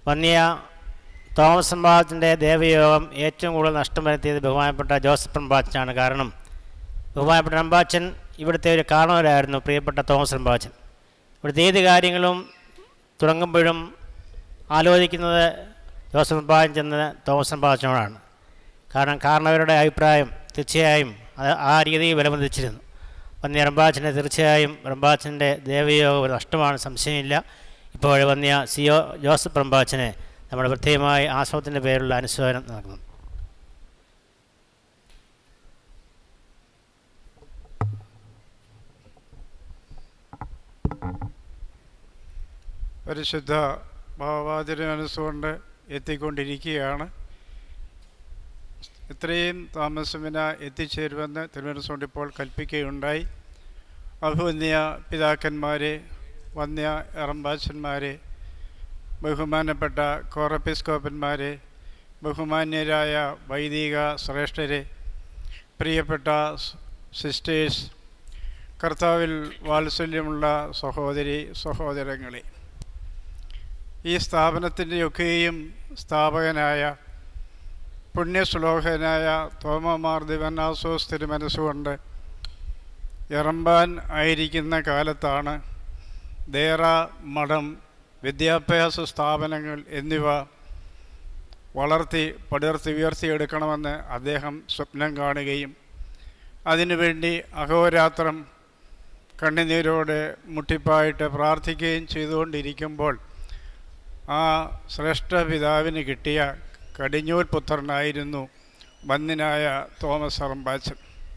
വന്നിയ Thomas പ്രഭാത്തിൻ്റെ ദേവയോഗം ഏറ്റവും കൂടുതൽ നഷ്ടം വരുത്തിയത് ബഹുമാനപ്പെട്ട ജോസഫ് പ്രഭാച്ചനാണ് കാരണം ബഹുമാനപ്പെട്ട റമ്പാച്ചൻ ഇവിടുത്തെ ഒരു കാരണവരായിരുന്നു പ്രിയപ്പെട്ട തോമസ് റമ്പാച്ചൻ ഇവിടുത്തെ ഏത് കാര്യങ്ങളും തുടങ്ങുമ്പോഴും ആലോചിക്കുന്നത് ജോസഫ് പ്രഭാചൻ ചെന്ന് തോമസ് പ്രഭാച്ചനോടാണ് കാരണം കാരണവരുടെ അഭിപ്രായം തീർച്ചയായും അത് ആ രീതിയിൽ വിലമതിച്ചിരുന്നു വന്നിയ റമ്പാച്ചൻ്റെ തീർച്ചയായും റമ്പാച്ചൻ്റെ ദേവയോഗം ഒരു നഷ്ടമാണ് സംശയമില്ല ഇപ്പോൾ വന്നിയ സി ഒ ജോസഫ് റമ്പാച്ചനെ നമ്മുടെ പ്രത്യേകമായി ആശ്രമത്തിൻ്റെ പേരിലുള്ള അനുശോചനം നൽകുന്നു പരിശുദ്ധ ഭാവാതിര മനസ്സുകൊണ്ട് എത്തിക്കൊണ്ടിരിക്കുകയാണ് ഇത്രയും താമസമിന എത്തിച്ചേരുമെന്ന് തിരുവനന്തപുരം ഇപ്പോൾ കൽപ്പിക്കുകയുണ്ടായി അഭിവന്യ പിതാക്കന്മാരെ വന്യ എറമ്പാച്ചന്മാരെ ബഹുമാനപ്പെട്ട കോറപ്പിസ്കോപ്പന്മാരെ ബഹുമാന്യരായ വൈദിക ശ്രേഷ്ഠരെ പ്രിയപ്പെട്ട സിസ്റ്റേഴ്സ് കർത്താവിൽ വാത്സല്യമുള്ള സഹോദരി സഹോദരങ്ങളെ ഈ സ്ഥാപനത്തിൻ്റെയൊക്കെയും സ്ഥാപകനായ പുണ്യശ്ലോകനായ തോമമാർ ദിവനാസോസ് തിരുമനസ്സുകൊണ്ട് ഇറമ്പാൻ ആയിരിക്കുന്ന കാലത്താണ് ദേറ മഠം വിദ്യാഭ്യാസ സ്ഥാപനങ്ങൾ എന്നിവ വളർത്തി പടർത്തി ഉയർത്തിയെടുക്കണമെന്ന് അദ്ദേഹം സ്വപ്നം കാണുകയും അതിനുവേണ്ടി അഹോരാത്രം കണ്ണുനീരോടെ മുട്ടിപ്പായിട്ട് പ്രാർത്ഥിക്കുകയും ചെയ്തുകൊണ്ടിരിക്കുമ്പോൾ ആ ശ്രേഷ്ഠ പിതാവിന് കിട്ടിയ കടിഞ്ഞൂൽ പുത്രനായിരുന്നു വന്യനായ തോമസ് അറമ്പാച്ചൻ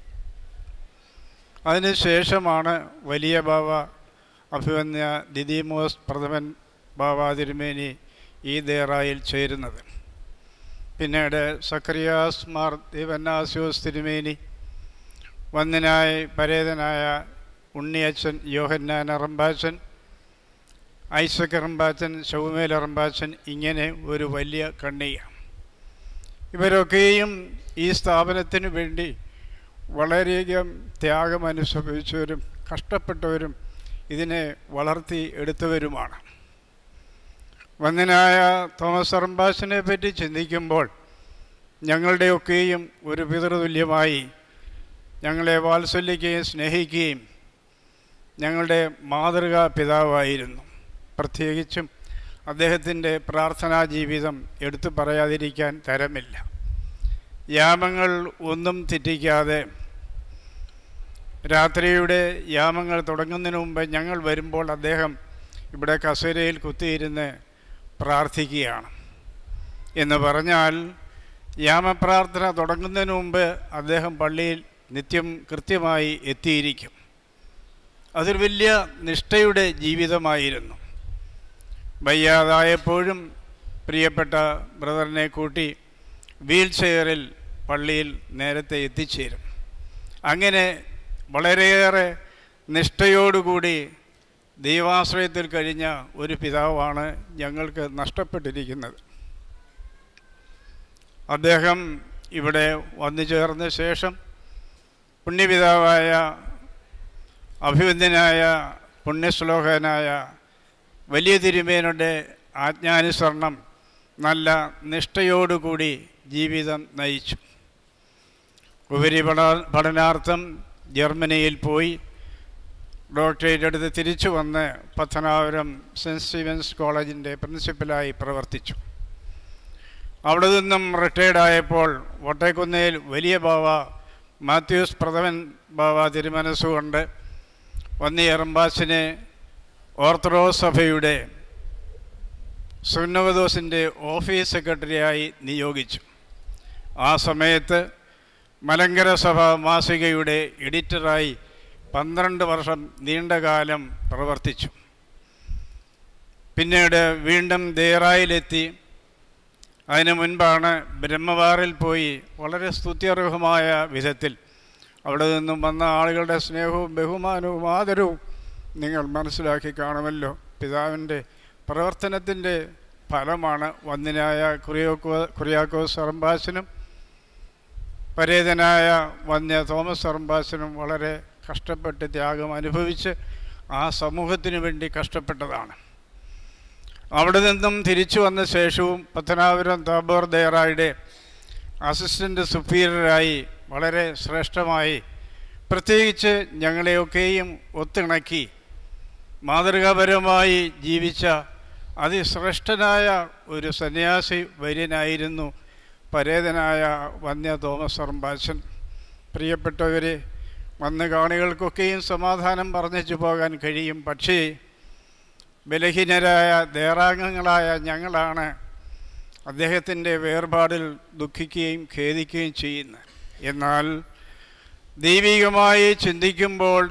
അതിനുശേഷമാണ് വലിയ ബാവ അഭിവന്യ ദിദിമോസ് പ്രഥമൻ ബാബ തിരുമേനി ഈ ദേറായിൽ ചേരുന്നത് പിന്നീട് സക്രിയാസ് മാർ ദിവന്നാസ്യോസ് തിരുമേനി വന്യനായി പരേതനായ ഉണ്ണിയച്ചൻ യോഹന്നാൻ അറമ്പാച്ചൻ ഐസക് അറമ്പാച്ചൻ ശൗമേൽ അറമ്പാച്ചൻ ഇങ്ങനെ ഒരു വലിയ കണ്ണിക ഇവരൊക്കെയും ഈ സ്ഥാപനത്തിന് വേണ്ടി വളരെയധികം ത്യാഗം അനുഭവിച്ചവരും കഷ്ടപ്പെട്ടവരും ഇതിനെ വളർത്തി എടുത്തവരുമാണ് വന്ദനായ തോമസ് അറമ്പാസിനെ പറ്റി ചിന്തിക്കുമ്പോൾ ഞങ്ങളുടെയൊക്കെയും ഒരു പിതൃതുല്യമായി ഞങ്ങളെ വാത്സല്യിക്കുകയും സ്നേഹിക്കുകയും ഞങ്ങളുടെ മാതൃകാ പിതാവായിരുന്നു പ്രത്യേകിച്ചും അദ്ദേഹത്തിൻ്റെ പ്രാർത്ഥനാ ജീവിതം എടുത്തു പറയാതിരിക്കാൻ തരമില്ല യാമങ്ങൾ ഒന്നും തെറ്റിക്കാതെ രാത്രിയുടെ യാമങ്ങൾ തുടങ്ങുന്നതിന് മുമ്പ് ഞങ്ങൾ വരുമ്പോൾ അദ്ദേഹം ഇവിടെ കസേരയിൽ കുത്തിയിരുന്ന് പ്രാർത്ഥിക്കുകയാണ് എന്ന് പറഞ്ഞാൽ യാമപ്രാർത്ഥന തുടങ്ങുന്നതിന് മുമ്പ് അദ്ദേഹം പള്ളിയിൽ നിത്യം കൃത്യമായി എത്തിയിരിക്കും അതൊരു വലിയ നിഷ്ഠയുടെ ജീവിതമായിരുന്നു വയ്യാതായപ്പോഴും പ്രിയപ്പെട്ട ബ്രദറിനെ കൂട്ടി വീൽ ചെയറിൽ പള്ളിയിൽ നേരത്തെ എത്തിച്ചേരും അങ്ങനെ വളരെയേറെ നിഷ്ഠയോടുകൂടി ദൈവാശ്രയത്തിൽ കഴിഞ്ഞ ഒരു പിതാവാണ് ഞങ്ങൾക്ക് നഷ്ടപ്പെട്ടിരിക്കുന്നത് അദ്ദേഹം ഇവിടെ വന്നു ചേർന്ന ശേഷം പുണ്യപിതാവായ അഭിവന്ദ്യനായ പുണ്യശ്ലോകനായ വലിയ തിരുമേനുടെ ആജ്ഞാനുസരണം നല്ല നിഷ്ഠയോടുകൂടി ജീവിതം നയിച്ചു ഉപരി പഠ പഠനാർത്ഥം ജർമ്മനിയിൽ പോയി ഡോക്ടറേറ്റ് എടുത്ത് തിരിച്ചു വന്ന് പത്തനാപുരം സെൻറ്റ് സ്റ്റീവൻസ് കോളേജിൻ്റെ പ്രിൻസിപ്പലായി പ്രവർത്തിച്ചു അവിടെ നിന്നും റിട്ടയർഡ് ആയപ്പോൾ വട്ടേക്കുന്നേൽ വലിയ ബാവ മാത്യൂസ് പ്രഥമൻ ബാവ തിരുമനസ്സുകൊണ്ട് വന്നി എറമ്പാസിനെ ഓർത്തഡോക്സ് സഭയുടെ സുന്നവദോസിൻ്റെ ഓഫീസ് സെക്രട്ടറിയായി നിയോഗിച്ചു ആ സമയത്ത് മലങ്കര സഭ മാസികയുടെ എഡിറ്ററായി പന്ത്രണ്ട് വർഷം നീണ്ടകാലം പ്രവർത്തിച്ചു പിന്നീട് വീണ്ടും ദേറായിലെത്തി അതിനു മുൻപാണ് ബ്രഹ്മവാറിൽ പോയി വളരെ സ്തുത്യർഹമായ വിധത്തിൽ അവിടെ നിന്നും വന്ന ആളുകളുടെ സ്നേഹവും ബഹുമാനവും ആദരവും നിങ്ങൾ മനസ്സിലാക്കി കാണുമല്ലോ പിതാവിൻ്റെ പ്രവർത്തനത്തിൻ്റെ ഫലമാണ് വന്യനായ കുറിയോക്കോ കുറിയാക്കോസ് അറമ്പാസിനും പരേതനായ വന്യ തോമസ് അറമ്പാസിനും വളരെ കഷ്ടപ്പെട്ട് ത്യാഗം അനുഭവിച്ച് ആ സമൂഹത്തിന് വേണ്ടി കഷ്ടപ്പെട്ടതാണ് അവിടെ നിന്നും തിരിച്ചു വന്ന ശേഷവും പത്തനാപുരം താബോർ ദേറായുടെ അസിസ്റ്റൻ്റ് സുപ്പീരിയറായി വളരെ ശ്രേഷ്ഠമായി പ്രത്യേകിച്ച് ഞങ്ങളെയൊക്കെയും ഒത്തിണക്കി മാതൃകാപരമായി ജീവിച്ച അതിശ്രേഷ്ഠനായ ഒരു സന്യാസി വര്യനായിരുന്നു പരേതനായ വന്യ തോമസ് അറമ്പാച്ചൻ പ്രിയപ്പെട്ടവരെ വന്ന കാണികൾക്കൊക്കെയും സമാധാനം പറഞ്ഞിച്ചു പോകാൻ കഴിയും പക്ഷേ ബലഹീനരായ ദേറാംഗങ്ങളായ ഞങ്ങളാണ് അദ്ദേഹത്തിൻ്റെ വേർപാടിൽ ദുഃഖിക്കുകയും ഖേദിക്കുകയും ചെയ്യുന്നത് എന്നാൽ ദൈവികമായി ചിന്തിക്കുമ്പോൾ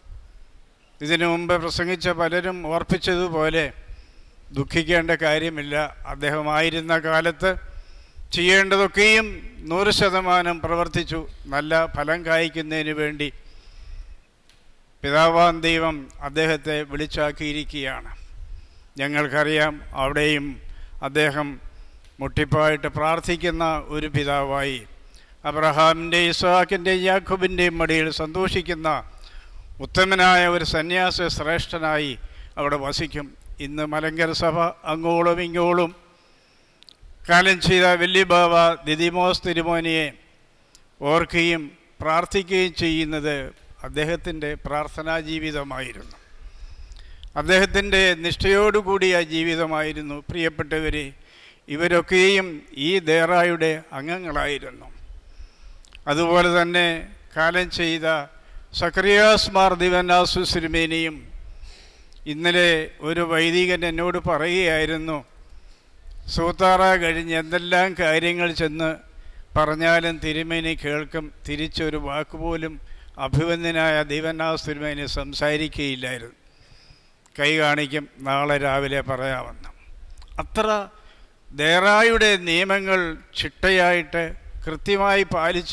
ഇതിനു മുമ്പ് പ്രസംഗിച്ച പലരും ഓർപ്പിച്ചതുപോലെ ദുഃഖിക്കേണ്ട കാര്യമില്ല അദ്ദേഹമായിരുന്ന കാലത്ത് ചെയ്യേണ്ടതൊക്കെയും നൂറ് ശതമാനം പ്രവർത്തിച്ചു നല്ല ഫലം കായ്ക്കുന്നതിന് വേണ്ടി പിതാവാൻ ദൈവം അദ്ദേഹത്തെ വിളിച്ചാക്കിയിരിക്കുകയാണ് ഞങ്ങൾക്കറിയാം അവിടെയും അദ്ദേഹം മുട്ടിപ്പായിട്ട് പ്രാർത്ഥിക്കുന്ന ഒരു പിതാവായി അബ്രഹാമിൻ്റെ ഇസ്ഹാക്കിൻ്റെ യാഖുബിൻ്റെയും മടിയിൽ സന്തോഷിക്കുന്ന ഉത്തമനായ ഒരു സന്യാസ ശ്രേഷ്ഠനായി അവിടെ വസിക്കും ഇന്ന് മലങ്കര സഭ അങ്ങോളം ഇങ്ങോളം കാലം ചെയ്ത വല്യബാവ ദിദിമോസ് തിരുമോനിയെ ഓർക്കുകയും പ്രാർത്ഥിക്കുകയും ചെയ്യുന്നത് അദ്ദേഹത്തിൻ്റെ പ്രാർത്ഥനാ ജീവിതമായിരുന്നു അദ്ദേഹത്തിൻ്റെ നിഷ്ഠയോടുകൂടിയ ജീവിതമായിരുന്നു പ്രിയപ്പെട്ടവരെ ഇവരൊക്കെയും ഈ ദേറായുടെ അംഗങ്ങളായിരുന്നു അതുപോലെ തന്നെ കാലം ചെയ്ത സക്രിയാസ് മാർ ദിവനാസു സിരിമേനിയും ഇന്നലെ ഒരു വൈദികൻ എന്നോട് പറയുകയായിരുന്നു സൂത്താറ കഴിഞ്ഞ് എന്തെല്ലാം കാര്യങ്ങൾ ചെന്ന് പറഞ്ഞാലും തിരുമേനി കേൾക്കും തിരിച്ചൊരു വാക്കുപോലും അഭിവന്ദനായ ദൈവനാസ് തിരുമേനി സംസാരിക്കുകയില്ലായിരുന്നു കൈ കാണിക്കും നാളെ രാവിലെ പറയാമെന്ന് അത്ര ദേറായുടെ നിയമങ്ങൾ ചിട്ടയായിട്ട് കൃത്യമായി പാലിച്ച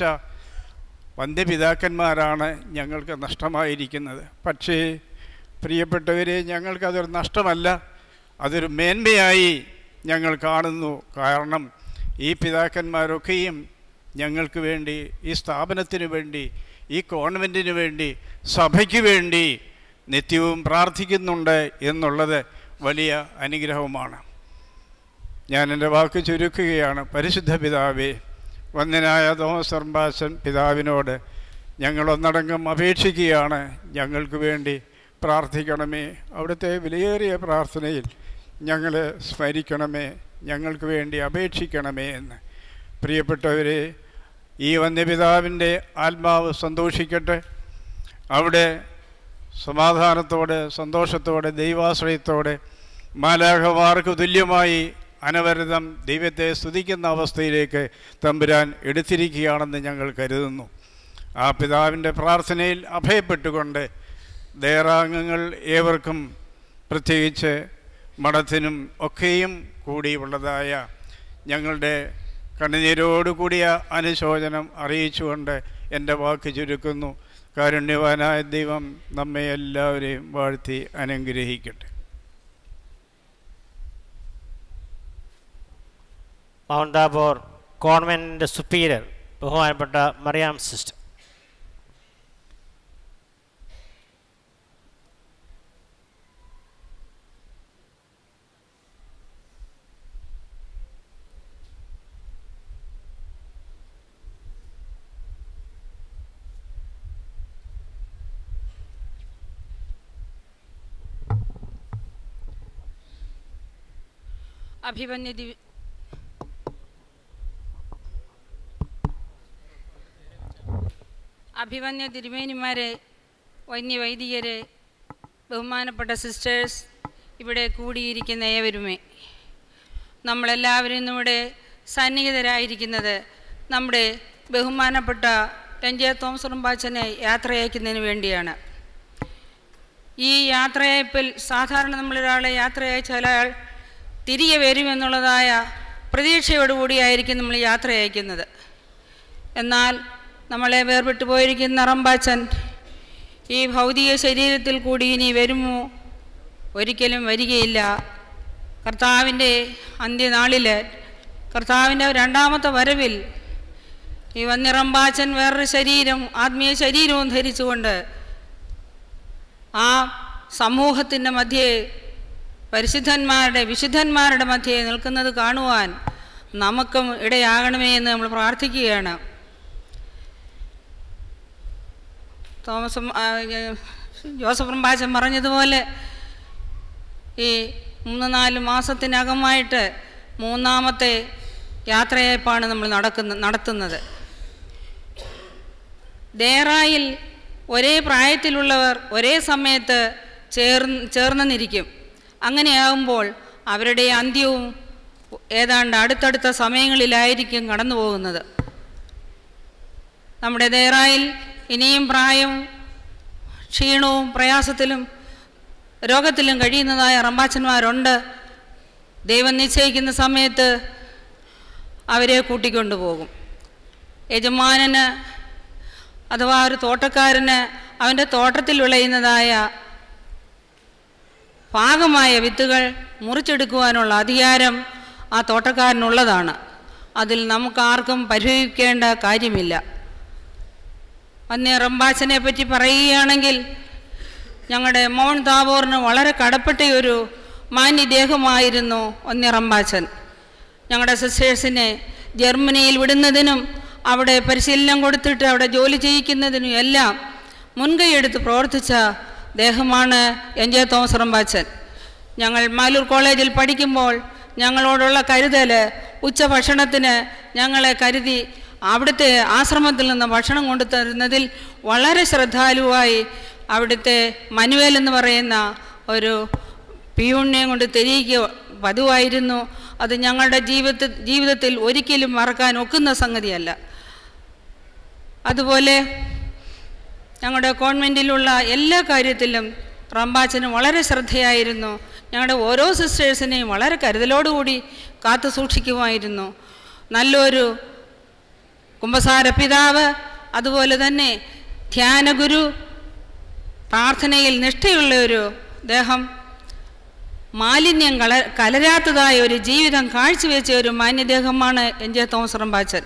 വന്ധ്യപിതാക്കന്മാരാണ് ഞങ്ങൾക്ക് നഷ്ടമായിരിക്കുന്നത് പക്ഷേ പ്രിയപ്പെട്ടവരെ ഞങ്ങൾക്കതൊരു നഷ്ടമല്ല അതൊരു മേന്മയായി ഞങ്ങൾ കാണുന്നു കാരണം ഈ പിതാക്കന്മാരൊക്കെയും ഞങ്ങൾക്ക് വേണ്ടി ഈ സ്ഥാപനത്തിന് വേണ്ടി ഈ കോൺവെൻറ്റിന് വേണ്ടി സഭയ്ക്ക് വേണ്ടി നിത്യവും പ്രാർത്ഥിക്കുന്നുണ്ട് എന്നുള്ളത് വലിയ അനുഗ്രഹവുമാണ് ഞാൻ എൻ്റെ വാക്ക് ചുരുക്കുകയാണ് പരിശുദ്ധ പിതാവേ വന്ദനായ തോമസ് സർമ്പാശൻ പിതാവിനോട് ഞങ്ങളൊന്നടങ്കം അപേക്ഷിക്കുകയാണ് ഞങ്ങൾക്ക് വേണ്ടി പ്രാർത്ഥിക്കണമേ അവിടുത്തെ വിലയേറിയ പ്രാർത്ഥനയിൽ ഞങ്ങളെ സ്മരിക്കണമേ ഞങ്ങൾക്ക് വേണ്ടി അപേക്ഷിക്കണമേ എന്ന് പ്രിയപ്പെട്ടവരെ ഈ വന്യപിതാവിൻ്റെ ആത്മാവ് സന്തോഷിക്കട്ടെ അവിടെ സമാധാനത്തോടെ സന്തോഷത്തോടെ ദൈവാശ്രയത്തോടെ മാലാഹമാർക്ക് തുല്യമായി അനവരതം ദൈവത്തെ സ്തുതിക്കുന്ന അവസ്ഥയിലേക്ക് തമ്പുരാൻ എടുത്തിരിക്കുകയാണെന്ന് ഞങ്ങൾ കരുതുന്നു ആ പിതാവിൻ്റെ പ്രാർത്ഥനയിൽ അഭയപ്പെട്ടുകൊണ്ട് ദേറാംഗങ്ങൾ ഏവർക്കും പ്രത്യേകിച്ച് മഠത്തിനും ഒക്കെയും കൂടിയുള്ളതായ ഞങ്ങളുടെ കണ്ണുനീരോടുകൂടിയ അനുശോചനം അറിയിച്ചുകൊണ്ട് എൻ്റെ വാക്ക് ചുരുക്കുന്നു കാരുണ്യവാനായ ദൈവം നമ്മെ എല്ലാവരെയും വാഴ്ത്തി അനുഗ്രഹിക്കട്ടെ മൗണ്ട് ആബോർ കോൺവെൻറ്റിൻ്റെ സുപ്പീരിയർ ബഹുമാനപ്പെട്ട മറിയാം സിസ്റ്റർ അഭിമന്യ ദിവ അഭിമന്യ തിരുമേനിമാരെ വന്യവൈദികരെ ബഹുമാനപ്പെട്ട സിസ്റ്റേഴ്സ് ഇവിടെ കൂടിയിരിക്കുന്ന ഏവരുമേ നമ്മളെല്ലാവരും ഇന്നിവിടെ സന്നിഹിതരായിരിക്കുന്നത് നമ്മുടെ ബഹുമാനപ്പെട്ട രഞ്ജയ തോമസ് ഉറുമ്പാച്ചനെ യാത്രയയക്കുന്നതിന് വേണ്ടിയാണ് ഈ യാത്രയയപ്പിൽ സാധാരണ നമ്മളൊരാളെ യാത്രയയച്ചാൽ അയാൾ തിരികെ വരുമെന്നുള്ളതായ പ്രതീക്ഷയോടുകൂടിയായിരിക്കും നമ്മൾ യാത്ര അയക്കുന്നത് എന്നാൽ നമ്മളെ വേർപെട്ടു പോയിരിക്കുന്ന റമ്പാച്ചൻ ഈ ഭൗതിക ശരീരത്തിൽ കൂടി ഇനി വരുമോ ഒരിക്കലും വരികയില്ല കർത്താവിൻ്റെ അന്ത്യനാളിൽ കർത്താവിൻ്റെ രണ്ടാമത്തെ വരവിൽ ഈ വന്യറമ്പാച്ചൻ വേറൊരു ശരീരം ആത്മീയ ശരീരവും ധരിച്ചുകൊണ്ട് ആ സമൂഹത്തിൻ്റെ മധ്യേ പരിശുദ്ധന്മാരുടെ വിശുദ്ധന്മാരുടെ മധ്യേ നിൽക്കുന്നത് കാണുവാൻ നമുക്കും ഇടയാകണമേ എന്ന് നമ്മൾ പ്രാർത്ഥിക്കുകയാണ് തോമസ് ഉം, ആ, ഏ, ജോസഫ് റമ്പാച്ചൻ പറഞ്ഞതുപോലെ ഈ മൂന്ന് നാല് മാസത്തിനകമായിട്ട് മൂന്നാമത്തെ യാത്രയയപ്പാണ് നമ്മൾ നടക്കുന്ന നടത്തുന്നത് ദേറായിൽ ഒരേ പ്രായത്തിലുള്ളവർ ഒരേ സമയത്ത് ചേർന്ന് ചേർന്നെന്നിരിക്കും അങ്ങനെയാകുമ്പോൾ അവരുടെ അന്ത്യവും ഏതാണ്ട് അടുത്തടുത്ത സമയങ്ങളിലായിരിക്കും കടന്നു പോകുന്നത് നമ്മുടെ ദേറായിൽ ഇനിയും പ്രായം ക്ഷീണവും പ്രയാസത്തിലും രോഗത്തിലും കഴിയുന്നതായ റമ്പാച്ചന്മാരുണ്ട് ദൈവം നിശ്ചയിക്കുന്ന സമയത്ത് അവരെ കൂട്ടിക്കൊണ്ടുപോകും യജമാനന് അഥവാ ഒരു തോട്ടക്കാരന് അവൻ്റെ തോട്ടത്തിൽ വിളയുന്നതായ പാകമായ വിത്തുകൾ മുറിച്ചെടുക്കുവാനുള്ള അധികാരം ആ തോട്ടക്കാരനുള്ളതാണ് അതിൽ നമുക്കാർക്കും പരിഹരിക്കേണ്ട കാര്യമില്ല അന്യ റംബാച്ചനെ പറ്റി പറയുകയാണെങ്കിൽ ഞങ്ങളുടെ മൗൺ താബോറിന് വളരെ കടപ്പെട്ട ഒരു മാന്യദേഹമായിരുന്നു ഒന്യ റംബാച്ചൻ ഞങ്ങളുടെ സിസ്റ്റേഴ്സിനെ ജർമ്മനിയിൽ വിടുന്നതിനും അവിടെ പരിശീലനം കൊടുത്തിട്ട് അവിടെ ജോലി ചെയ്യിക്കുന്നതിനും എല്ലാം മുൻകൈയെടുത്ത് പ്രവർത്തിച്ച ദേഹമാണ് എൻ ജെ തോമസ് റമ്പാച്ചൻ ഞങ്ങൾ മാലൂർ കോളേജിൽ പഠിക്കുമ്പോൾ ഞങ്ങളോടുള്ള കരുതൽ ഉച്ചഭക്ഷണത്തിന് ഞങ്ങളെ കരുതി അവിടുത്തെ ആശ്രമത്തിൽ നിന്ന് ഭക്ഷണം കൊണ്ടു തരുന്നതിൽ വളരെ ശ്രദ്ധാലുവായി അവിടുത്തെ മനുവേൽ എന്ന് പറയുന്ന ഒരു പിയൂണിനെയും കൊണ്ട് തെരിയിക്കുക പതിവായിരുന്നു അത് ഞങ്ങളുടെ ജീവിതത്തിൽ ജീവിതത്തിൽ ഒരിക്കലും മറക്കാൻ ഒക്കുന്ന സംഗതിയല്ല അതുപോലെ ഞങ്ങളുടെ കോൺവെൻറ്റിലുള്ള എല്ലാ കാര്യത്തിലും റംബാച്ചന് വളരെ ശ്രദ്ധയായിരുന്നു ഞങ്ങളുടെ ഓരോ സിസ്റ്റേഴ്സിനെയും വളരെ കരുതലോടുകൂടി കാത്തു സൂക്ഷിക്കുമായിരുന്നു നല്ലൊരു കുംഭസാര പിതാവ് അതുപോലെ തന്നെ ധ്യാനഗുരു പ്രാർത്ഥനയിൽ നിഷ്ഠയുള്ള ഒരു ദേഹം മാലിന്യം കള കലരാത്തതായ ഒരു ജീവിതം കാഴ്ചവെച്ച ഒരു മാന്യദേഹമാണ് എൻ ജെ തോമസ് റമ്പാച്ചൻ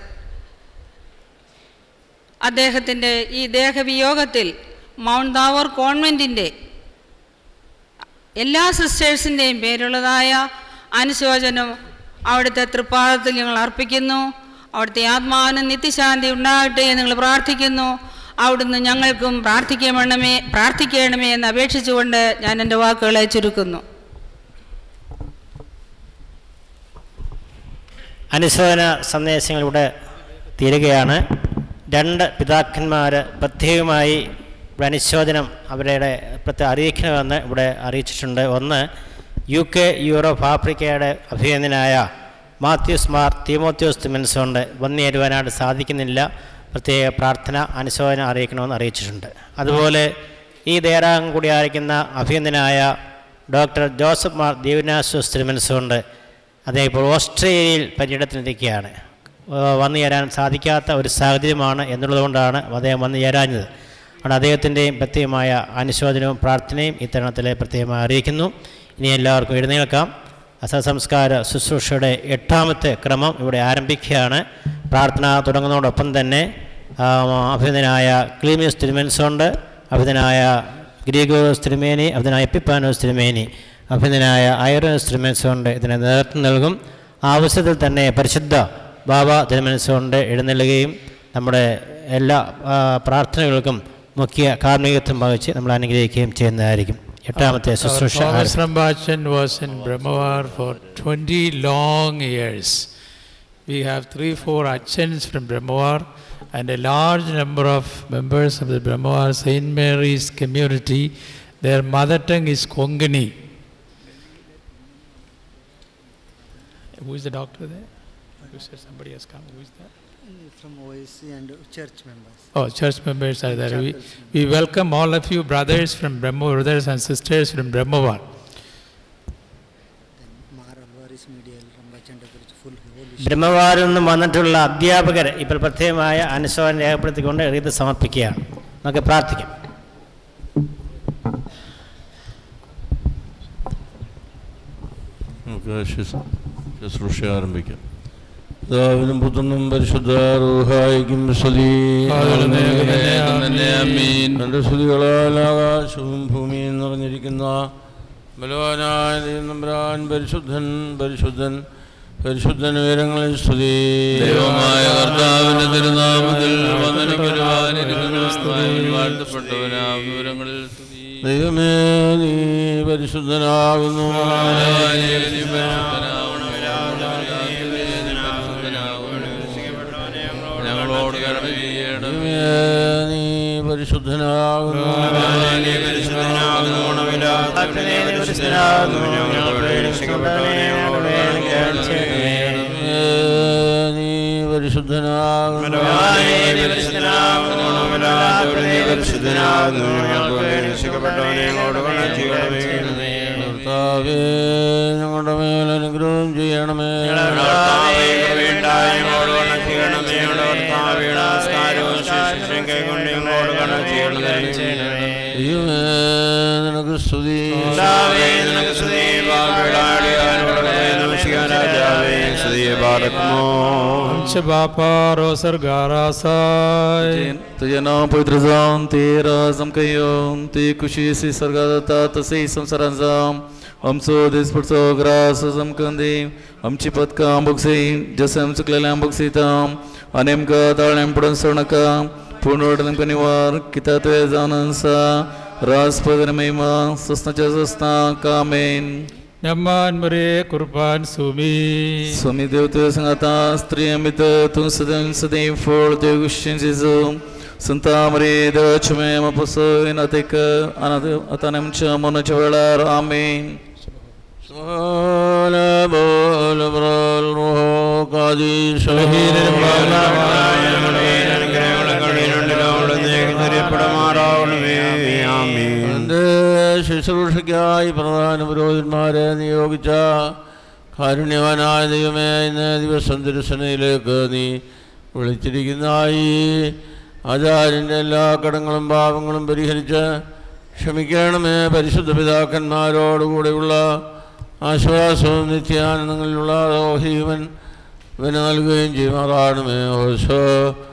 അദ്ദേഹത്തിൻ്റെ ഈ ദേഹവിയോഗത്തിൽ മൗണ്ട് താവർ കോൺവെൻറ്റിൻ്റെ എല്ലാ സിസ്റ്റേഴ്സിൻ്റെയും പേരുള്ളതായ അനുശോചനം അവിടുത്തെ തൃപ്പാദത്തിൽ ഞങ്ങൾ അർപ്പിക്കുന്നു അവിടുത്തെ ആത്മാവിന് നിത്യശാന്തി ഉണ്ടാകട്ടെ എന്ന് ഞങ്ങൾ പ്രാർത്ഥിക്കുന്നു അവിടുന്ന് ഞങ്ങൾക്കും പ്രാർത്ഥിക്കണമേ പ്രാർത്ഥിക്കണമേ എന്ന് അപേക്ഷിച്ചുകൊണ്ട് ഞാൻ എൻ്റെ വാക്കുകളെ ചുരുക്കുന്നു അനുശോചന സന്ദേശങ്ങളിലൂടെ തീരുകയാണ് രണ്ട് പിതാക്കന്മാർ പ്രത്യേകമായി ഇവിടെ അനുശോചനം അവരുടെ പ്രത്യേക അറിയിക്കണമെന്ന് ഇവിടെ അറിയിച്ചിട്ടുണ്ട് ഒന്ന് യു കെ യൂറോപ്പ് ആഫ്രിക്കയുടെ അഭിനന്ദനായ മാത്യൂസ് മാർ തീമോത്യോസ് തിമൻസോണ്ട് വന്നേരുവാനായിട്ട് സാധിക്കുന്നില്ല പ്രത്യേക പ്രാർത്ഥന അനുശോചനം അറിയിക്കണമെന്ന് അറിയിച്ചിട്ടുണ്ട് അതുപോലെ ഈ ദേരാംഗം കൂടി ആയിരിക്കുന്ന അഭിനന്ദനായ ഡോക്ടർ ജോസഫ് മാർ ദീവനാശ്വസ് തിരുമനസുകൊണ്ട് അദ്ദേഹം ഇപ്പോൾ ഓസ്ട്രേലിയയിൽ പര്യടനത്തിനിരിക്കുകയാണ് ഏഹ് വന്നു ചേരാൻ സാധിക്കാത്ത ഒരു സാഹചര്യമാണ് എന്നുള്ളതുകൊണ്ടാണ് അദ്ദേഹം വന്നു ചേരാഞ്ഞത് അതുകൊണ്ട് അദ്ദേഹത്തിൻ്റെയും പ്രത്യേകമായ അനുശോചനവും പ്രാർത്ഥനയും ഇത്തരണത്തിൽ പ്രത്യേകമായി അറിയിക്കുന്നു ഇനി എല്ലാവർക്കും എഴുന്നേൽക്കാം അസംസ്കാര ശുശ്രൂഷയുടെ എട്ടാമത്തെ ക്രമം ഇവിടെ ആരംഭിക്കുകയാണ് പ്രാർത്ഥന തുടങ്ങുന്നതോടൊപ്പം തന്നെ ആ, അഭിനന്ദനായ ക്ലീമിയസ് തിരുമൻസോണ്ട് അഭിനന്ദനായ ഗ്രീഗോസ് തിരുമേനി അഭിനന്ദനായ എപ്പിപ്പാനോസ് തിരുമേനി അഭിനന്ദനായ ഐറോസ് തിരുമൻസോണ്ട് ഇതിന് നേതൃത്വം നൽകും ആ അവസരത്തിൽ തന്നെ പരിശുദ്ധ ബാബ തിരുമനസ്സുകൊണ്ട് എഴുന്നള്ളുകയും നമ്മുടെ എല്ലാ ആ, പ്രാർത്ഥനകൾക്കും മുഖ്യ കാർമ്മികത്വം വഹിച്ച് നമ്മൾ അനുഗ്രഹിക്കുകയും ചെയ്യുന്നതായിരിക്കും എട്ടാമത്തെ Our ശുശ്രൂഷ Thomas ആരംഭിക്കും. Rambachan was in Brahmavar for 20 long years. We have three, four Achans from Brahmavar and a large number of members of the Brahmavar St. Mary's community. Their mother tongue is Kongani. Who is the doctor there? You said somebody has come. Who is that? from OSC and church members. Oh, church members are there. We, we welcome all of you, brothers from Brahma, brothers and sisters from Brahmavar. Then Mar Alvaris Medial Rambachanda കുറിച്ച് full whole ബ്രഹ്മവാരിൽ നിന്നും വന്നിട്ടുള്ള അധ്യാപകർ ഇപ്പോൾ പ്രത്യേകമായ അനുശോചനം രേഖപ്പെടുത്തിക്കൊണ്ട് ഇത് സമർപ്പിക്കുകയാണ് നമുക്ക് പ്രാർത്ഥിക്കാം നമുക്ക് ശുശ്രൂ- ശുശ്രൂഷ ആരംഭിക്കാം പിതാവിനും പുത്രനും പരിശുദ്ധ റൂഹായിക്കും സ്തുതി. ആമേൻ. തന്റെ സ്തുതികളാൽ ആകാശവും ഭൂമിയും നിറഞ്ഞിരിക്കുന്ന ബലവാനായ ദൈവനമ്പുരാൻ പരിശുദ്ധൻ പരിശുദ്ധൻ പരിശുദ്ധൻ ഉയരങ്ങളിൽ സ്തുതി ദൈവമായ കർത്താവിന്റെ തിരുനാമത്തിൽ വന്ദനപ്പെടുവാനിരിക്കുന്നവനായി വാഴ്ത്തപ്പെട്ടവനാം വിവരങ്ങളിൽ സ്തുതി. ദൈവമേ നീ പരിശുദ്ധനാകുന്നു ഞങ്ങളോട് കരുണ ചെയ്യണം ദൈവമേ നീ പരിശുദ്ധനാകുന്നു ദൈവമേ നീ പരിശുദ്ധനാകുന്നു കർത്താവേ ഞങ്ങളുടെ മേൽ അനുഗ്രഹം ചെയ്യണമേ ദൈവമേ നിനക്ക് സ്തുതി Papa Rosar Garasai. तुझे नाम पवित्र जाम तेरा जम कहियोम ते खुशी से सरगादता तसे संसारांजाम हम सो दिस पर सो ग्रास जम कंदे हम चिपत का अंबुक से जैसे हम सुकले अंबुक से ताम अनेम का ताळेम पडन सोनका पूर्णोडन कनिवार किता तो जानंसा रास पदन महिमा सस्ना सस्ना कामेन Nyaman Mare Kurban Sumi. Swami Devata Sangata Stri Amita Tum Sadam Sadim for the Gushin Jizu Santa Maria the Chame Mapaso in Atika Anad Atanam Chamona Chavala Amen سبحان بول برال روح قديس എന്റെ ശുശ്രൂഷയ്ക്കായി പ്രധാന പുരോഹിതന്മാരെ നിയോഗിച്ച കാരുണ്യവാനായ ദൈവമേ ഇന്ന് ദിവസം തിരുസനയിലേക്ക് നീ വിളിച്ചിരിക്കുന്നതായി ആചാര്യൻ്റെ എല്ലാ കടങ്ങളും പാപങ്ങളും പരിഹരിച്ച് ക്ഷമിക്കണമേ പരിശുദ്ധ പിതാക്കന്മാരോടുകൂടെയുള്ള ആശ്വാസവും നിത്യാനന്ദങ്ങളിലുള്ള ഓഹീവൻ ഇവന് നൽകുകയും ചെയ്യുമാറാണമേ ഓശോ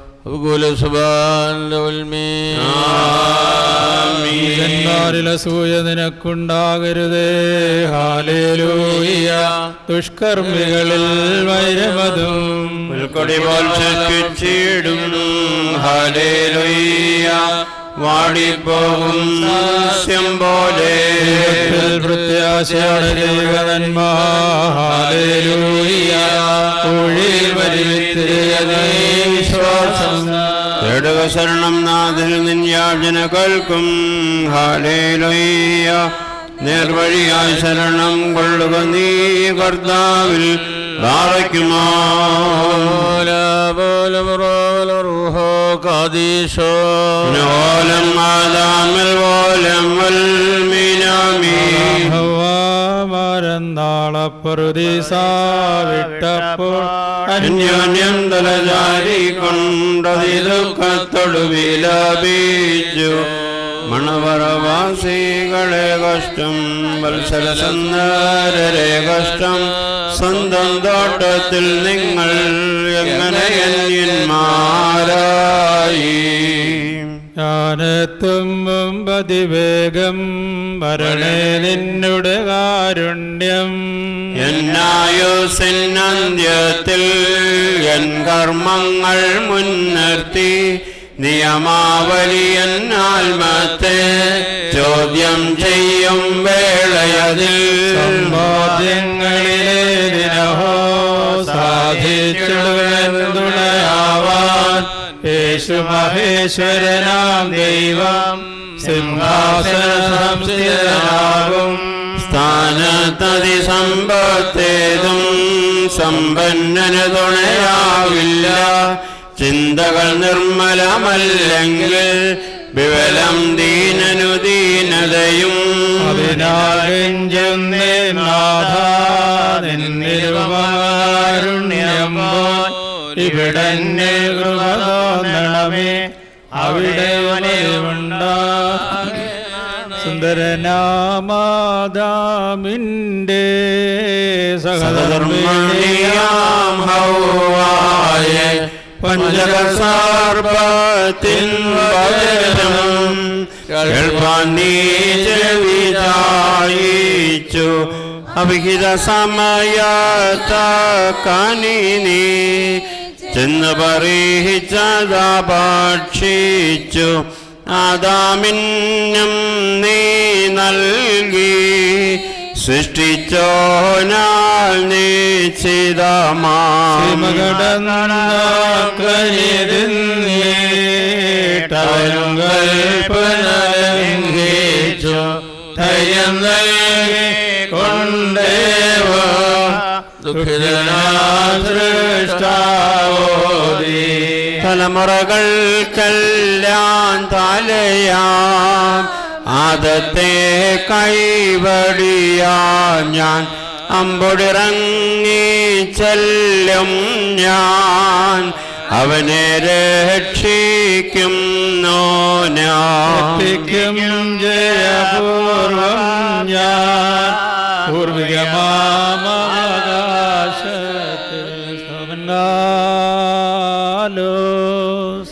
ജന്മാരിൽ അസൂയ നിനക്കുണ്ടാകരുതേ ഹാലേലൂയ ദുഷ്കർമ്മികളിൽ വൈരമതും പുൽക്കൊടി പോൽ ശിക്ഷിച്ചിടുന്നു ഹല്ലേലൂയ വാടിപ്പോകും സസ്യം പോലെ ദൈവത്തിൽ പ്രത്യാശയാണ് ദൈവനന്മാ ഹാലേലൂയ ഊഴിയിൽ വലിവിത്തിരിയതേ വിശ്വാസം തേടുക ശരണം നാഥിൽ നിൻ യാചന കേൾക്കും ഹാലേലൂയ നേർവഴിയായി ശരണം കൊള്ളുക നീ കർത്താവിൽ ധാരയ്ക്കുമോ ഓലം ആദാമിൽ ഓലം വൽമീനാമീ മരന്നാളപ്പറുദീസാവിട്ടപ്പോൾ അന്യോന്യം തലചാരി കൊണ്ടതിദുഃഖത്തൊടു വിലപിച്ചു മണവറവാസികളെ കഷ്ടം വത്സരസന്ദരരെ കഷ്ടം സ്വന്തം തോട്ടത്തിൽ നിങ്ങൾ എങ്ങനെ അന്യന്മാരായി ഞാനെത്തും പതിവേഗം വരണേ നിന്നുടെ കാരുണ്യം എന്നായുസിന്നന്ത്യത്തിൽ എൻ കർമ്മങ്ങൾ മുൻനിർത്തി നിയമാവലിയൻ ആത്മത്തെ ചോദ്യം ചെയ്യും വേളയതിൽ സമ്പാദ്യങ്ങളിലെ ദിനഹോ സാധിച്ചുടയാവാൻ യേശു മഹേശ്വരനാം ദൈവം സിംഹാസന സംസ്ഥിതനാകും സ്ഥാനത്തതി സമ്പത്തേതും സമ്പന്നന് തുണയാവില്ല ചിന്തകൾ നിർമ്മലമല്ലെങ്കിൽ വിവലം ദീനനു ദീനതയും അതിനാൽ വെഞ്ചുന്നേ നാഥ നിന്നിരുപകാരുണ്യം പോൽ ഇവിടെ കൃപ തോന്നണമേ അവിടെ സുന്ദരനാമാദാമിൻ്റെ സഹധർമ്മിണിയാം സഹധർമ്മിണിയാം ഹൗവായെ പഞ്ചകസാർപ്പത്തിൻ വചനം കേൾപ്പാൻ നീ ചെവിചായിച്ചു അവിഹിത സമയത്ത കനി നീ ചെന്ന് പറിയിച്ചതാ ഭക്ഷിച്ചു ആദാമിന്നും നീ നൽകി സൃഷ്ടിച്ചോനാൽ നിശ്ചിതമാം കരുതിന്നേട്ടവരും കൽപ്പനലംഘിച്ചു ധൈര്യം നൽകി കൊണ്ടേവ ദുഃഖിതനാസൃഷ്ടാവോദി തലമുറകൾക്കെല്ലാം തലയാം ആദത്തെ കൈവടിയാ ഞാൻ അമ്പൊടിറങ്ങി ചെല്ലും ഞാൻ അവനെ രക്ഷിക്കും ഞാൻ എത്തിക്കും ജയപൂർവം ഞാൻ പൂർവികമാകാശത്തിൽ സമൻകാലോസ്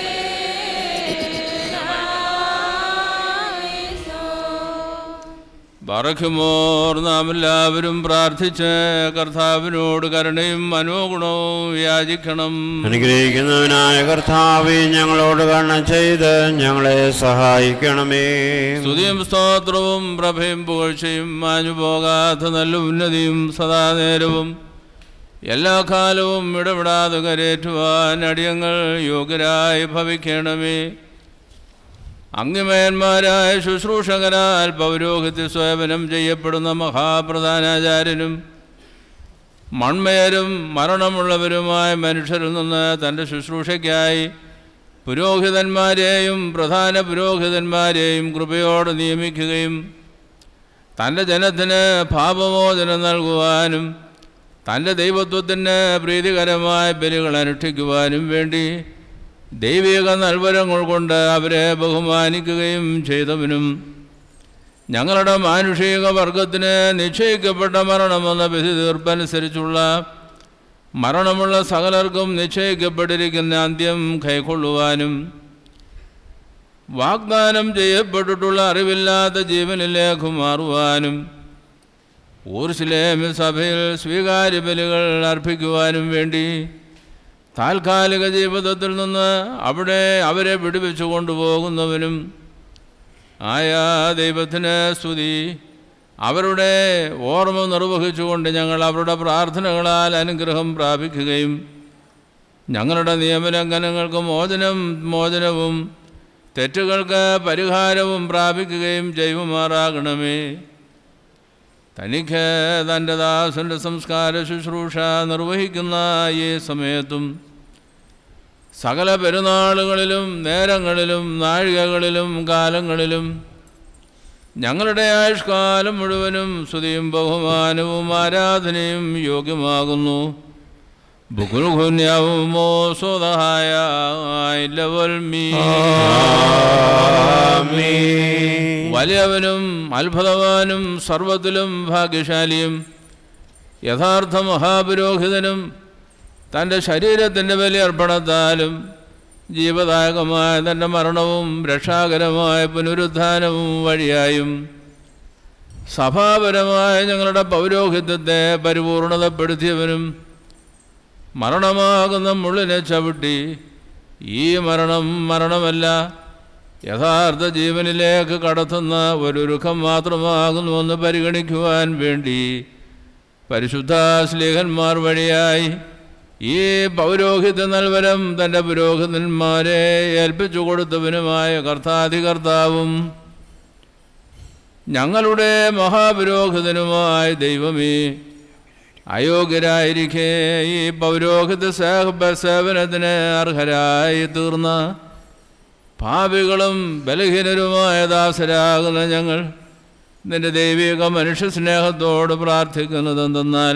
ബറഖുമോർ നാം എല്ലാവരും പ്രാർത്ഥിച്ച് കർത്താവിനോട് കരുണയും മനോഗുണവും യാചിക്കണം അനുഗ്രഹിക്കുന്നവനായ കർത്താവെ ഞങ്ങളോട് കണ്ണ ചെയ്ത് ഞങ്ങളെ സഹായിക്കണമേ സ്തുതിയും സ്തോത്രവും പ്രഭയും പുകഴ്ചയും മാഞ്ഞു പോകാത്ത നല്ല ഉന്നതിയും സദാനേരവും എല്ലാ കാലവും ഇടപെടാതെ കരേറ്റുവാൻ അടിയങ്ങൾ യോഗ്യരായി ഭവിക്കണമേ അംഗമയന്മാരായ ശുശ്രൂഷകരാൽ പൗരോഹിത്യ സേവനം ചെയ്യപ്പെടുന്ന മഹാപ്രധാനാചാര്യനും മൺമയരും മരണമുള്ളവരുമായ മനുഷ്യരിൽ നിന്ന് തൻ്റെ ശുശ്രൂഷയ്ക്കായി പുരോഹിതന്മാരെയും പ്രധാന പുരോഹിതന്മാരെയും കൃപയോടെ നിയമിക്കുകയും തൻ്റെ ജനത്തിന് പാപമോചനം നൽകുവാനും തൻ്റെ ദൈവത്വത്തിന് പ്രീതികരമായ ബലികൾ അനുഷ്ഠിക്കുവാനും വേണ്ടി ദൈവിക നൽവരങ്ങൾ കൊണ്ട് അവരെ ബഹുമാനിക്കുകയും ചെയ്തവനും ഞങ്ങളുടെ മാനുഷിക വർഗത്തിന് നിശ്ചയിക്കപ്പെട്ട മരണമെന്ന വിധി തീർപ്പനുസരിച്ചുള്ള മരണമുള്ള സകലർക്കും നിശ്ചയിക്കപ്പെട്ടിരിക്കുന്ന അന്ത്യം കൈക്കൊള്ളുവാനും വാഗ്ദാനം ചെയ്യപ്പെട്ടിട്ടുള്ള അറിവില്ലാത്ത ജീവനിലേക്ക് മാറുവാനും ഊർസിലേമി സഭയിൽ സ്വീകാര്യ ബലികൾ അർപ്പിക്കുവാനും വേണ്ടി താൽക്കാലിക ജീവിതത്തിൽ നിന്ന് അവിടെ അവരെ വിടുവിച്ചു കൊണ്ടുപോകുന്നവനും ആയ ദൈവത്തിന് സ്തുതി അവരുടെ ഓർമ്മ നിർവഹിച്ചുകൊണ്ട് ഞങ്ങൾ അവരുടെ പ്രാർത്ഥനകളാൽ അനുഗ്രഹം പ്രാപിക്കുകയും ഞങ്ങളുടെ നിയമലംഘനങ്ങൾക്ക് മോചനം മോചനവും തെറ്റുകൾക്ക് പരിഹാരവും പ്രാപിക്കുകയും ചെയ്യുമാറാകണമേ തനിക്ക് തൻ്റെ ദാസൻ്റെ സംസ്കാര ശുശ്രൂഷ നിർവഹിക്കുന്ന ഈ സമയത്തും സകല പെരുന്നാളുകളിലും നേരങ്ങളിലും നാഴികകളിലും കാലങ്ങളിലും ഞങ്ങളുടെ ആയുഷ്കാലം മുഴുവനും സ്തുതിയും ബഹുമാനവും ആരാധനയും യോഗ്യമാകുന്നു ബുക്കുൽഹുന്യവുമോ സ്വതഹായ ലവൽമീ വലിയവനും അത്ഭുതവാനും സർവത്തിലും ഭാഗ്യശാലിയും യഥാർത്ഥ മഹാപുരോഹിതനും തൻ്റെ ശരീരത്തിൻ്റെ ബലിയർപ്പണത്താലും ജീവദായകമായ തൻ്റെ മരണവും രക്ഷാകരമായ പുനരുത്ഥാനവും വഴിയായും സഭാപരമായ ഞങ്ങളുടെ പൗരോഹിത്യത്തെ പരിപൂർണതപ്പെടുത്തിയവനും മരണമാകുന്ന മുള്ളിനെ ചവിട്ടി ഈ മരണം മരണമല്ല യഥാർത്ഥ ജീവനിലേക്ക് കടത്തുന്ന ഒരു രുഖം മാത്രമാകുന്നുവെന്ന് പരിഗണിക്കുവാൻ വേണ്ടി പരിശുദ്ധ സ്ലീഹന്മാർ വഴിയായി ഈ പൗരോഹിത്യ നൽവരം തൻ്റെ പുരോഹിതന്മാരെ ഏൽപ്പിച്ചു കൊടുത്തവനുമായ കർത്താധികർത്താവും ഞങ്ങളുടെ മഹാപുരോഹിതനുമായ ദൈവമേ അയോഗ്യരായിരിക്കെ ഈ പൗരോഹിത സേവ സേവനത്തിന് അർഹരായി തീർന്ന പാപികളും ബലഹീനരുമായ ദാസരാകുന്ന ഞങ്ങൾ നിന്റെ ദൈവിക മനുഷ്യ സ്നേഹത്തോട് പ്രാർത്ഥിക്കുന്നതെന്തെന്നാൽ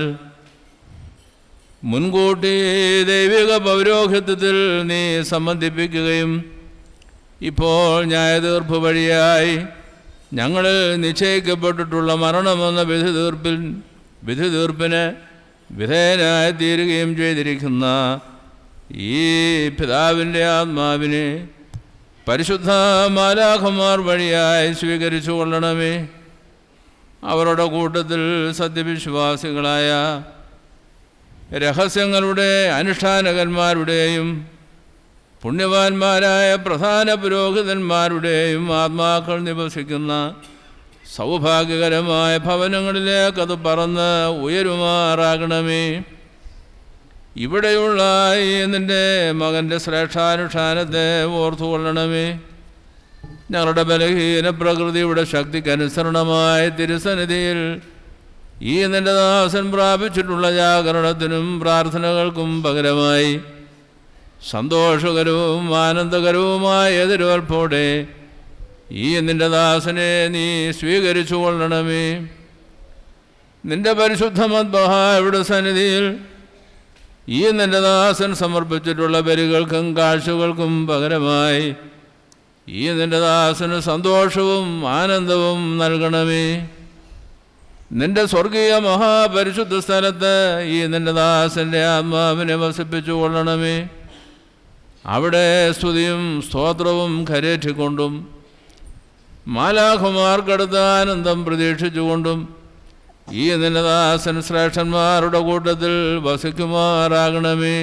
മുൻകൂട്ടി ദൈവിക പൗരോഹിത്യത്തിൽ നീ സംബന്ധിപ്പിക്കുകയും ഇപ്പോൾ ന്യായതീർപ്പ് വഴിയായി ഞങ്ങളിൽ നിശ്ചയിക്കപ്പെട്ടിട്ടുള്ള മരണമെന്ന വിധി തീർപ്പിൽ വിധി തീർപ്പിന് വിധേയനായി തീരുകയും ചെയ്തിരിക്കുന്ന ഈ പിതാവിൻ്റെ ആത്മാവിനെ പരിശുദ്ധ മാലാഖമാർ വഴിയായി സ്വീകരിച്ചു കൊള്ളണമേ അവരുടെ കൂട്ടത്തിൽ സത്യവിശ്വാസികളായ രഹസ്യങ്ങളുടെ അനുഷ്ഠാനകന്മാരുടെയും പുണ്യവാന്മാരായ പ്രധാന പുരോഹിതന്മാരുടെയും ആത്മാക്കൾ നിവസിക്കുന്ന സൗഭാഗ്യകരമായ ഭവനങ്ങളിലേക്ക് അത് പറന്ന് ഉയരുമാറാകണമേ ഇവിടെയുള്ള ഈ നിൻ്റെ മകൻ്റെ ശ്രേഷ്ഠാനുഷ്ഠാനത്തെ ഓർത്തുകൊള്ളണമേ ഞങ്ങളുടെ ബലഹീന പ്രകൃതിയുടെ ശക്തിക്കനുസരണമായ തിരുസന്നിധിയിൽ ഈ നിന്റെ ദാസൻ പ്രാപിച്ചിട്ടുള്ള ജാഗരണത്തിനും പ്രാർത്ഥനകൾക്കും പകരമായി സന്തോഷകരവും ആനന്ദകരവുമായ എതിരേൽപ്പോടെ ഈ നിന്റെ ദാസനെ നീ സ്വീകരിച്ചു കൊള്ളണമേ നിന്റെ പരിശുദ്ധ മദ്ബഹായുടെ സന്നിധിയിൽ ഈ നിന്റെ ദാസൻ സമർപ്പിച്ചിട്ടുള്ള ബലികൾക്കും കാഴ്ചകൾക്കും പകരമായി ഈ നിന്റെ ദാസന് സന്തോഷവും ആനന്ദവും നൽകണമേ നിന്റെ സ്വർഗീയ മഹാപരിശുദ്ധ സ്ഥലത്ത് ഈ നിന്റെ ദാസൻ്റെ ആത്മാവിനെ വസിപ്പിച്ചു കൊള്ളണമേ അവിടെ സ്തുതിയും സ്തോത്രവും കരേറ്റിക്കൊണ്ടും മാലാഖുമാർക്കടുത്ത ആനന്ദം പ്രതീക്ഷിച്ചുകൊണ്ടും ഈ നിന്റെ ദാസൻ ശ്രേഷ്ഠന്മാരുടെ കൂട്ടത്തിൽ വസിക്കുമാറാകണമേ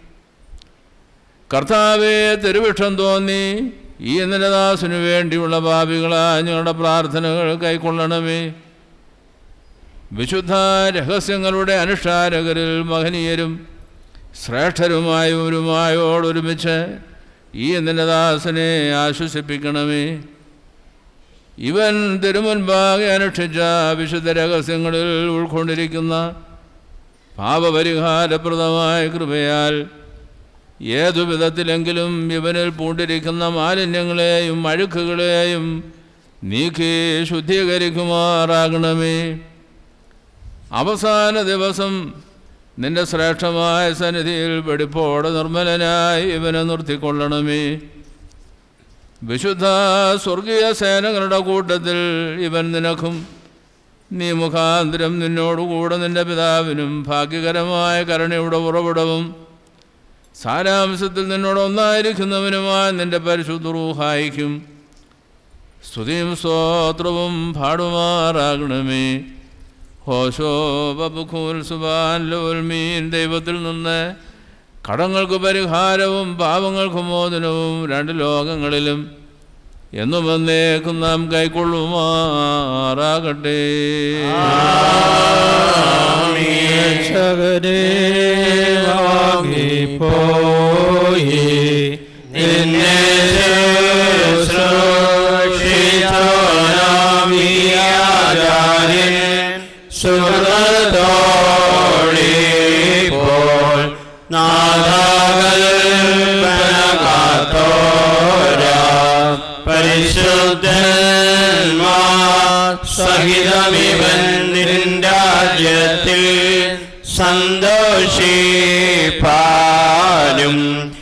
കർത്താവെ തിരുവിഷം തോന്നി ഈ നിന്റെ ദാസനു വേണ്ടിയുള്ള ഭാവികളായ ഞങ്ങളുടെ പ്രാർത്ഥനകൾ കൈക്കൊള്ളണമേ വിശുദ്ധ രഹസ്യങ്ങളുടെ അനുഷ്ഠാനകരിൽ മഹനീയരും ശ്രേഷ്ഠരുമായവരുമായോടൊരുമിച്ച് ഈ നിന്റെ ദാസനെ ആശ്വസിപ്പിക്കണമേ ഇവൻ തിരുമുൻപാകെ അനുഷ്ഠിച്ച വിശുദ്ധ രഹസ്യങ്ങളിൽ ഉൾക്കൊണ്ടിരിക്കുന്ന പാപപരിഹാരപ്രദമായ കൃപയാൽ ഏതു വിധത്തിലെങ്കിലും ഇവനിൽ പൂണ്ടിരിക്കുന്ന മാലിന്യങ്ങളെയും അഴുക്കുകളെയും നീക്കി ശുദ്ധീകരിക്കുമാറാകണമേ അവസാന ദിവസം നിന്റെ ശ്രേഷ്ഠമായ സന്നിധിയിൽ വെടിപ്പോടെ നിർമ്മലനായി ഇവനെ നിർത്തിക്കൊള്ളണമേ വിശുദ്ധ സ്വർഗീയ സേനകളുടെ കൂട്ടത്തിൽ ഇവൻ നിനക്കും നീ മുഖാന്തരം നിന്നോടുകൂടെ നിന്റെ പിതാവിനും ഭാഗ്യകരമായ കരുണയുടെ ഉറവിടവും സാരാംശത്തിൽ നിന്നോട് ഒന്നായിരിക്കുന്നവനുമായ നിന്റെ പരിശുദ്ധ റൂഹായിക്കും സ്തുതിയും സ്തോത്രവും പാടുമാറാകണമേ ഹോശോ ബബുഖൂൽ സുബാൻ ലോൽ മീൻ ദൈവത്തിൽ നിന്ന് കടങ്ങൾക്ക് പരിഹാരവും പാപങ്ങൾക്ക് മോചനവും രണ്ട് ലോകങ്ങളിലും എന്നും എന്നേക്കും നാം കൈക്കൊള്ളുമാറാകട്ടെ രക്ഷകനെ വാങ്ങിപ്പോയി നിന്നെ ശുശ്രൂഷിച്ചോരാമിയാചാര്യൻ സുഹൃത്തോളിപ്പോൾ നാദാകൽപ്പനകാത്തോരാ പരിശുദ്ധന്മാർ സഹിതമിവൻ രാജ്യത്തിൽ സന്തോഷിപ്പാനും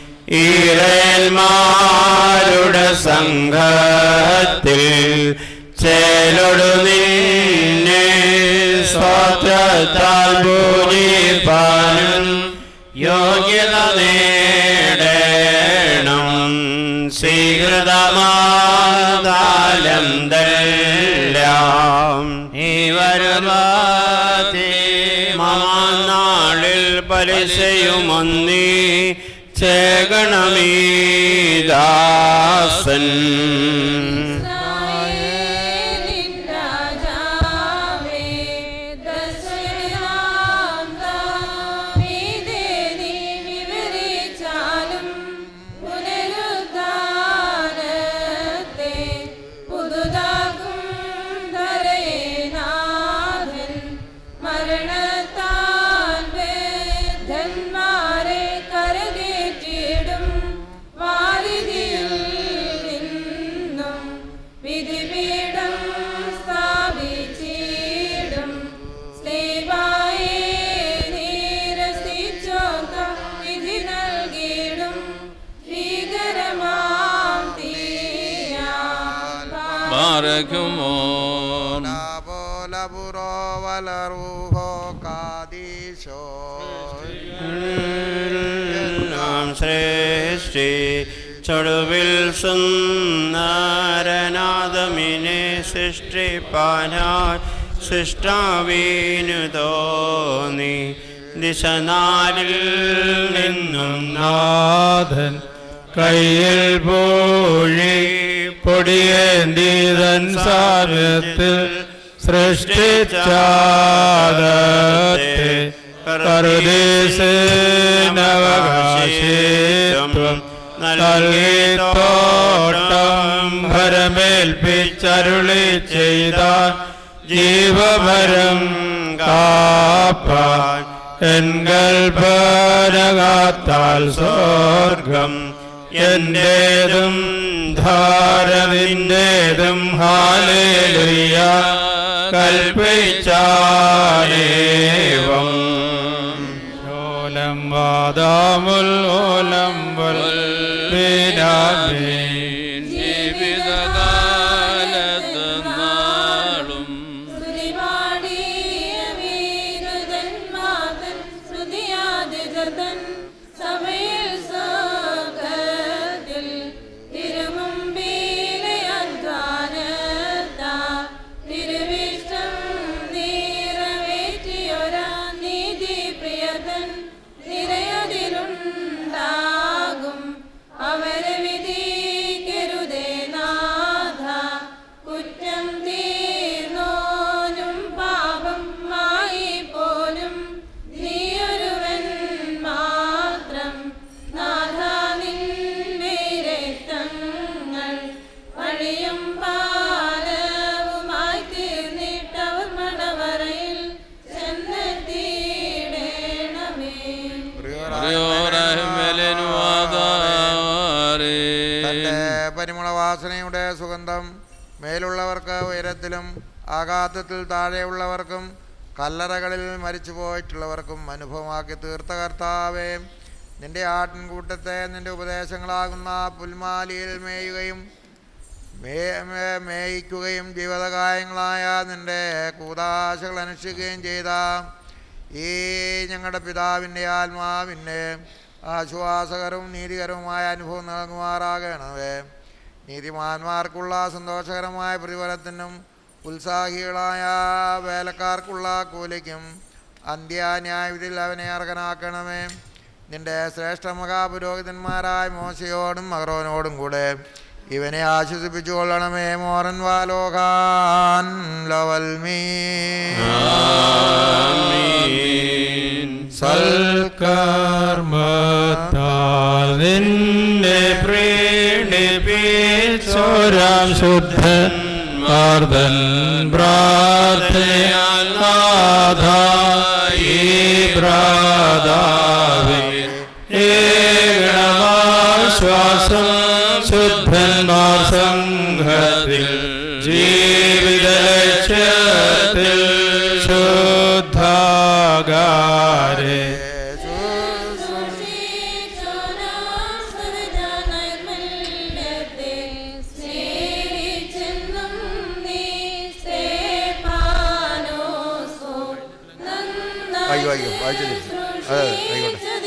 ഈരന്മാരുടെ സംഘത്തിൽ ചേലൊടു നിന്നെ സ്വാത്രത്താൽ പൂജിപ്പാനും യോഗ്യത നേടണം സ്വീകൃതമാതാലം ദല്ലാം ഈ വരുവാതി മമാനാളിൽ പലിശയുമൊന്നീ ചേകണമീദാസൻ മരണത്താൽ വേദന്മാരെ കരകേറ്റിടും വാലിദിയിൽ നിന്നും വിധിപീഠം സ്ഥാപിച്ചിടും സ്ലീബായെ നീരസിച്ചോക്ക വിധി നൽകിയിടും ഭീകരമാം തീയാൽ ബാരക്കുമോ നാം ശ്രേഷ്ഠി ചൊടുവിൽ സുന്ദരനാദമിനെ സൃഷ്ടിപ്പാനായി സൃഷ്ടാവീനു തോന്നി ദിശനാലിൽ നിന്നും നാഥൻ കയ്യിൽ പൂഴി പൊടിയേന്തിതൻ സാമ്യത്തിൽ സൃഷ്ടിച്ചാദത്തെ കരുദേശനവകാശിത്വം നൽകി തോട്ടം ഭരമേൽപ്പിച്ചരുളി ചെയ്ത ജീവഭരം കാപ്പാൻ എൻകൾ പരകാത്താൽ സ്വർഗം എന്റേതും ധാരതിൻ്റെതും ഹാലേലുയ്യ കൽപ്പിച്ചാനേവം ഓലം വാദാമുൽ ഓലം വൽ ബിനാമീൻ ജീവിതകാലത്ത് നാളും സ്തുതിപാടിയ വീരുതന്മാതൻ സ്തുതിയാതികൃതൻ സഭയിൽ സ്വർഗ്ഗത്തിൽ തിരുമുമ്പിലെ അധ്വാനത്താ തിരുവിഷ്ടം നിറവേറ്റിയൊരാ നീതി പ്രിയതൻ നിരയതിലുണ്ടാകും അവരെ വിധിക്കരുതേ നാഥ കുറ്റം തീർന്നോനും പാപം മായി പോലും നീയൊരുവൻ മാത്രം നാഥ നിന്റെ രക്തങ്ങൾ വഴിയും പാലവുമായി തീർന്നിട്ടവർ മടവറയിൽ ചെന്നെത്തിയിടേണമേ തന്റെ പരിമളവാസനയുടെ സുഗന്ധം മേലുള്ളവർക്ക് ഉയരത്തിലും ആഘാതത്തിൽ താഴെയുള്ളവർക്കും കല്ലറകളിൽ മരിച്ചു പോയിട്ടുള്ളവർക്കും അനുഭവമാക്കി തീർത്ത കർത്താവേ നിന്റെ ആട്ടിൻകൂട്ടത്തെ നിന്റെ ഉപദേശങ്ങളാകുന്ന പുൽമാലിയിൽ മേയുകയും മേ മേ- മേയിക്കുകയും ജീവിതകായങ്ങളായ നിന്റെ കൂതാശകൾ അനുഷ്ഠിക്കുകയും ചെയ്ത ഈ ഞങ്ങളുടെ പിതാവിൻ്റെ ആത്മാവിൻ്റെ ആശ്വാസകരവും നീതികരവുമായ അനുഭവം നൽകുമാറാകണമേ നീതിമാന്മാർക്കുള്ള സന്തോഷകരമായ പ്രതിഫലത്തിനും ഉത്സാഹികളായ വേലക്കാർക്കുള്ള കൂലിക്കും അന്ത്യാന്യായവിധിയിൽ അവനെ അർഹനാക്കണമേ നിന്റെ ശ്രേഷ്ഠ മഹാപുരോഹിതന്മാരായ മോശയോടും മഹറോനോടും കൂടെ ഇവനെ ആശ്വസിപ്പിച്ചു കൊള്ളണമേ മോറൻ വാലോകാൻ ലവൽമീ സൽക്കർമ്മത്താൽ നിന്നെ പ്രീണിപ്പിച്ചോരാം ശുദ്ധൻ മാർദ്ദൻ പ്രാർത്ഥനയാൽ നാഥ ഈ പ്രാതാവേ ഏകണമാശ്വാസം ശുദ്ധന്മാർ സംഘത്തിൽ ജീവിത ലക്ഷ്യത്തിൽ ശുദ്ധാകാരേ അയ്യോ അയ്യോ വായിച്ചു തിരിച്ചു. അതെ അതെ ആയിക്കോട്ടെ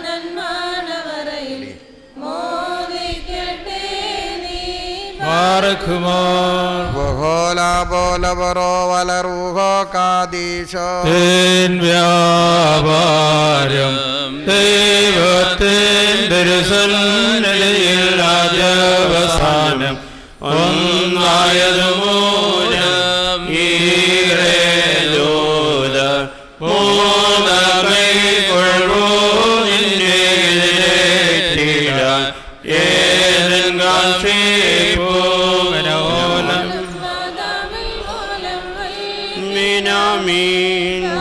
ബാറക്കുമാർ ബഹോല ബോല ബറോ വലറൂഹോ കാദീശോ തേൻ വ്യാപാരം ദൈവത്തിൻ തിരുസന്നിധിയിൽ രാജവസാനം ഒന്നായതു മൂലം ഈരേദൂത മൂന്നമേ കൊള്ളൂ നിന്നെ എതിരേറ്റിടാൻ ഏതൻ കാശിപ്പൂവനോലം മിനാമീൻ